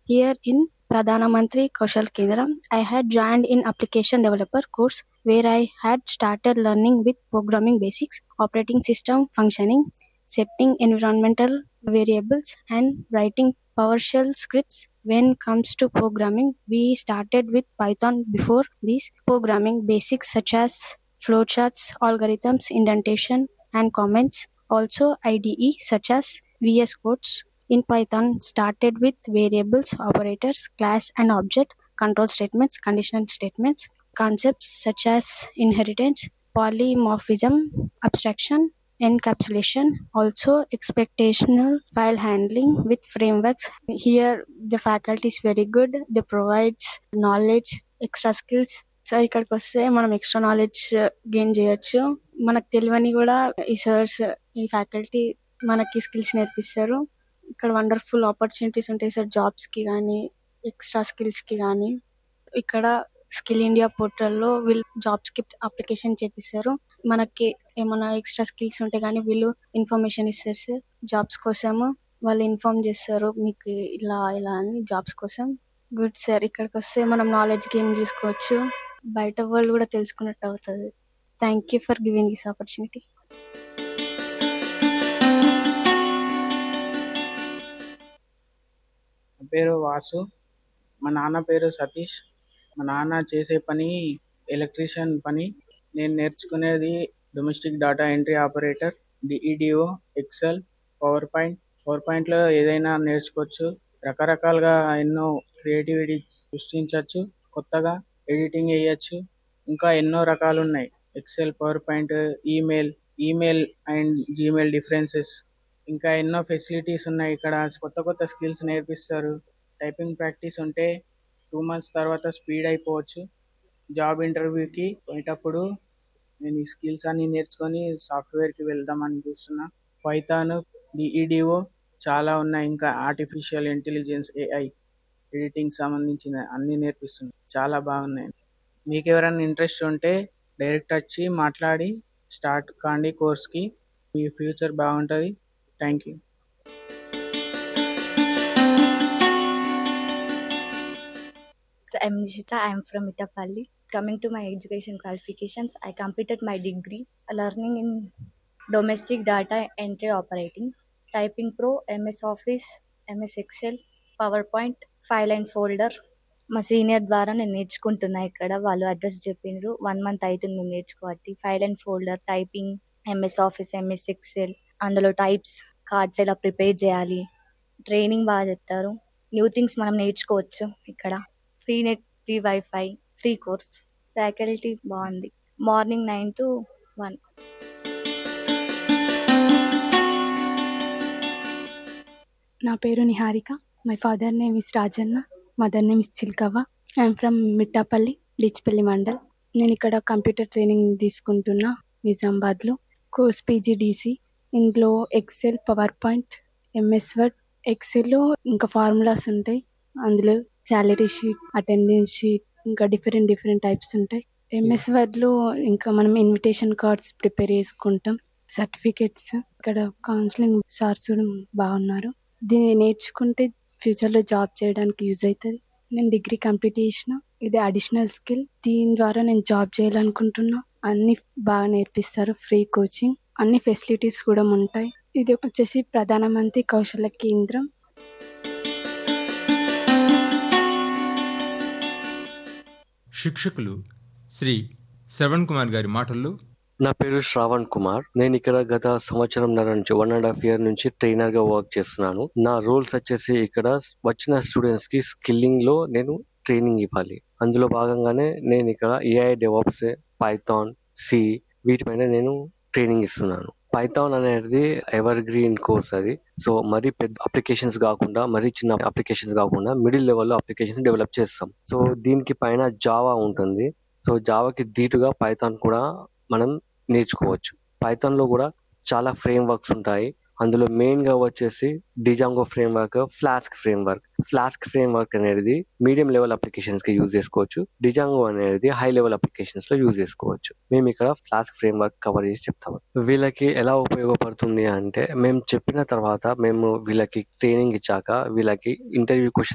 Here in Pradhana Mantri Kaushal Kendra, I had joined in application developer course where I had started learning with programming basics, operating system functioning, setting environmental variables and writing PowerShell scripts. When comes to programming, we started with Python before this programming basics such as flowcharts, algorithms, indentation and comments. Also IDE such as VS Codes in Python started with variables, operators, class and object, control statements, conditional statements, concepts such as inheritance, polymorphism, abstraction, encapsulation, also expectational file handling with frameworks. Here the faculty is very good. They provides knowledge, extra skills. So ఇక్కడికి వస్తే మనం extra knowledge gain చేయొచ్చు మనకు తెలియని కూడా ఈ sirs ఈ faculty మనకి స్కిల్స్ నేర్పిస్తారు ఇక్కడ వండర్ఫుల్ ఆపర్చునిటీస్ ఉంటాయి సార్ జాబ్స్ కి కానీ ఎక్స్ట్రా స్కిల్స్ కి కానీ ఇక్కడ స్కిల్ ఇండియా పోర్టల్లో వీళ్ళు జాబ్స్ కి అప్లికేషన్ చేపిస్తారు మనకి ఏమైనా ఎక్స్ట్రా స్కిల్స్ ఉంటే కానీ వీళ్ళు ఇన్ఫర్మేషన్ ఇస్తారు సార్ జాబ్స్ కోసము వాళ్ళు ఇన్ఫార్మ్ చేస్తారు మీకు ఇలా ఇలా అని జాబ్స్ కోసం గుడ్ సార్ ఇక్కడికి వస్తే మనం నాలెడ్జ్ గెయిన్ చేసుకోవచ్చు బయట వరల్డ్ కూడా తెలుసుకున్నట్టు అవుతుంది thank you for giving this opportunity నా పేరు వాసు మా నాన్న పేరు సతీష్ మా నాన్న చేసే పని ఎలక్ట్రీషియన్ పని నేను నేర్చుకునేది domestic data entry operator DEDO Excel power point power పాయింట్లో ఏదైనా నేర్చుకోవచ్చు రకరకాలుగా ఎన్నో క్రియేటివిటీ సృష్టించవచ్చు కొత్తగా ఎడిటింగ్ వేయచ్చు ఇంకా ఎన్నో రకాలు ఉన్నాయి Excel power point email email and Gmail differences ఇంకా ఎన్నో ఫెసిలిటీస్ ఉన్నాయి ఇక్కడ కొత్త కొత్త స్కిల్స్ నేర్పిస్తారు టైపింగ్ ప్రాక్టీస్ ఉంటే టూ మంత్స్ తర్వాత స్పీడ్ అయిపోవచ్చు జాబ్ ఇంటర్వ్యూకి పోయేటప్పుడు నేను ఈ స్కిల్స్ అన్ని నేర్చుకొని సాఫ్ట్వేర్కి వెళ్దామని చూస్తున్నా పైథాన్ డిఈడిఓ చాలా ఉన్నాయి ఇంకా ఆర్టిఫిషియల్ ఇంటెలిజెన్స్ ఏఐ ఎడిటింగ్ సంబంధించిన అన్ని నేర్పిస్తుంది చాలా బాగున్నాయి మీకు ఎవరైనా ఇంట్రెస్ట్ ఉంటే డైరెక్ట్ వచ్చి మాట్లాడి స్టార్ట్ కాండి కోర్స్కి మీ ఫ్యూచర్ బాగుంటుంది thank you So, I'm Nishita. I'm from Itapalli. Coming to my education qualifications, I completed my degree learning in domestic data entry operating, typing pro, MS Office, MS Excel, PowerPoint, file and folder మా senior ద్వారా నేను నేర్చుకుంటున్నా ఇక్కడ వాళ్ళు address చెప్పిండ్రు one month అవుతుంది మేము నేర్చుకోబట్టి file and folder typing MS office MS Excel అందులో టైప్స్ కార్డ్స్ ఎలా ప్రిపేర్ చేయాలి ట్రైనింగ్ బాగా చెప్తారు న్యూ థింగ్స్ మనం నేర్చుకోవచ్చు ఇక్కడ free net free WiFi free course faculty బాగుంది మార్నింగ్ నైన్ టు వన్ నా పేరు Niharika my father name is Rajanna mother name is Chilkavva I'm from Mittapalli Dichpalli mandal నేను ఇక్కడ కంప్యూటర్ ట్రైనింగ్ తీసుకుంటున్నా నిజామాబాద్లో కోర్స్ పీజీడీసీ ఇందులో Excel power point MS word ఎక్సెల్లో ఇంకా ఫార్ములాస్ ఉంటాయి అందులో శాలరీ షీట్ అటెండెన్స్ షీట్ ఇంకా డిఫరెంట్ డిఫరెంట్ టైప్స్ ఉంటాయి ఎంఎస్ వర్డ్లో ఇంకా మనం ఇన్విటేషన్ కార్డ్స్ ప్రిపేర్ చేసుకుంటాం సర్టిఫికెట్స్ ఇక్కడ కౌన్సిలింగ్ సార్స్ కూడా బాగున్నారు దీన్ని నేర్చుకుంటే ఫ్యూచర్లో జాబ్ చేయడానికి యూజ్ అవుతుంది నేను డిగ్రీ కంప్లీట్ చేసిన ఇది అడిషనల్ స్కిల్ దీని ద్వారా నేను జాబ్ చేయాలనుకుంటున్నా అన్ని బాగా నేర్పిస్తారు ఫ్రీ కోచింగ్ అన్ని ఫెసిలిటీస్ కూడా ఉంటాయి ఇది వచ్చేసి ప్రధానమంత్రి కౌశల కేంద్రం శిక్షకులు శ్రీ శ్రవణ్ కుమార్ గారి మాటల్లో నా పేరు శ్రావణ్ కుమార్ నేను ఇక్కడ గత సంవత్సరంన్నర నుంచి వన్ అండ్ హాఫ్ ఇయర్ నుంచి ట్రైనర్ గా వర్క్ చేస్తున్నాను నా రోల్స్ వచ్చేసి ఇక్కడ వచ్చిన స్టూడెంట్స్ కి స్కిల్లింగ్ లో నేను ట్రైనింగ్ ఇవ్వాలి అందులో భాగంగానే నేను ఇక్కడ ఏఐ డెవాప్స్ పైథాన్ సి వీటిపైన నేను ట్రైనింగ్ ఇస్తున్నాను పైథాన్ అనేది ఎవర్ గ్రీన్ కోర్స్ అది సో మరీ పెద్ద అప్లికేషన్స్ కాకుండా మరీ చిన్న అప్లికేషన్స్ కాకుండా మిడిల్ లెవెల్లో అప్లికేషన్స్ డెవలప్ చేస్తాం సో దీనికి పైన జావా ఉంటుంది సో జావాకి ధీటుగా పైథాన్ కూడా మనం నేర్చుకోవచ్చు పైథాన్ లో కూడా చాలా ఫ్రేమ్ వర్క్స్ ఉంటాయి అందులో మెయిన్ గా వచ్చేసి Django framework Flask framework Flask framework అనేది మీడియం లెవెల్ అప్లికేషన్స్ కి యూజ్ చేసుకోవచ్చు డిజాంగో అనేది హై లెవెల్ అప్లికేషన్స్ లో యూజ్ చేసుకోవచ్చు మేము ఇక్కడ ఫ్లాస్క్ ఫ్రేమ్ వర్క్ కవర్ చేసి చెప్తాము వీళ్ళకి ఎలా ఉపయోగపడుతుంది అంటే మేము చెప్పిన తర్వాత మేము వీళ్ళకి ట్రైనింగ్ ఇచ్చాక వీళ్ళకి ఇంటర్వ్యూ క్వశ్చన్స్